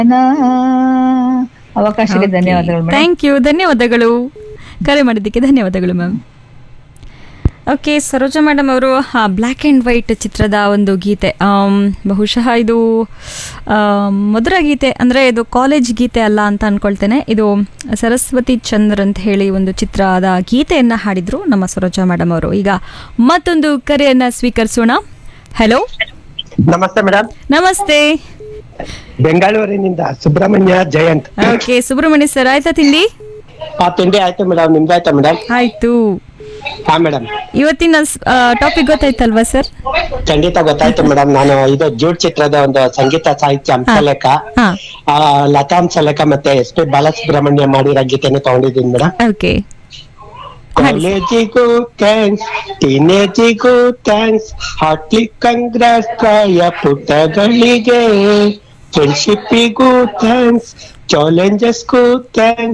ಅವಕಾಶಕ್ಕೆ ಧನ್ಯವಾದಗಳು madam thank you ಧನ್ಯವಾದಗಳು ಕರೆ ಮಾಡಿದ್ದಕ್ಕೆ ಧನ್ಯವಾದಗಳು ಮ್ಯಾಮ್ ಓಕೆ ಸರೋಜಾ ಮೇಡಮ್ ಅವರು ಬ್ಲ್ಯಾಕ್ ಆ್ಯಂಡ್ ವೈಟ್ ಚಿತ್ರದ ಒಂದು ಗೀತೆ ಆಮ್, ಬಹುಶಃ ಇದು ಆಮ್, ಮಧುರ ಗೀತೆ ಅಂದರೆ ಇದು ಕಾಲೇಜ್ ಗೀತೆ ಅಲ್ಲ ಅಂತ ಅನ್ಕೊಳ್ತೇನೆ ಇದು ಸರಸ್ವತಿ ಚಂದ್ರ ಅಂತ ಹೇಳಿ ಒಂದು ಚಿತ್ರದ ಗೀತೆಯನ್ನು ಹಾಡಿದ್ರು ನಮ್ಮ ಸರೋಜಾ ಮೇಡಮ್ ಅವರು ಈಗ ಮತ್ತೊಂದು ಕರೆಯನ್ನು ಸ್ವೀಕರಿಸೋಣ ಹಲೋ ನಮಸ್ತೆ ಮೇಡಮ್ ನಮಸ್ತೆ ಬೆಂಗಳೂರಿನಿಂದ ಸುಬ್ರಹ್ಮಣ್ಯ ಜಯಂತ್ ಓಕೆ ಸುಬ್ರಹ್ಮಣ್ಯ ಸರ್ ಆಯ್ತಾ ತಿಂಡಿ ಆ ತಿಂಡಿ ಆಯ್ತು ಮೇಡಮ್ ನಿಮ್ದಾಯ್ತಾ ಮೇಡಮ್ ಆಯ್ತು ಹಾ ಮೇಡಮ್ ಇವತ್ತಿನ ಟಾಪಿಕ್ ಗೊತ್ತಾಯ್ತಲ್ವಾ ಸರ್ ಖಂಡಿತ ಗೊತ್ತಾಯ್ತು ಮೇಡಮ್ ನಾನು ಇದು ಜೂಡ್ ಚಿತ್ರದ ಒಂದು ಸಂಗೀತ ಸಾಹಿತ್ಯ ಹಂಸಲೇಖ ಹಾ ಆ ಲತಾ ಹಂಸಲೇಖ ಮತ್ತೆ ಎಸ್ ಪಿ ಬಾಲಸುಬ್ರಹ್ಮಣ್ಯ ಮಾಡಿರೋ ಗೀತೆನ ತಗೊಂಡಿದ್ದೀನಿ ಮೇಡಮ್ ಓಕೆ ಕಾಲೇಜಿಗೂ ಥ್ಯಾಂಕ್ಸ್ ಟೀನೇಜಿಗೂ ಥ್ಯಾಂಕ್ಸ್ ಹಾರ್ಟ್ಲಿ ಕಂಗ್ರಾಸ್ ಪ್ರಾಯ ಪುಟಗಳಿಗೆ ಫ್ರೆಂಡ್ಶಿಪ್ಪಿಗೂ ಥ್ಯಾಂಕ್ಸ್ ಚಾಲೆಂಜಸ್ಗೂ ಥ್ಯಾಂಕ್ಸ್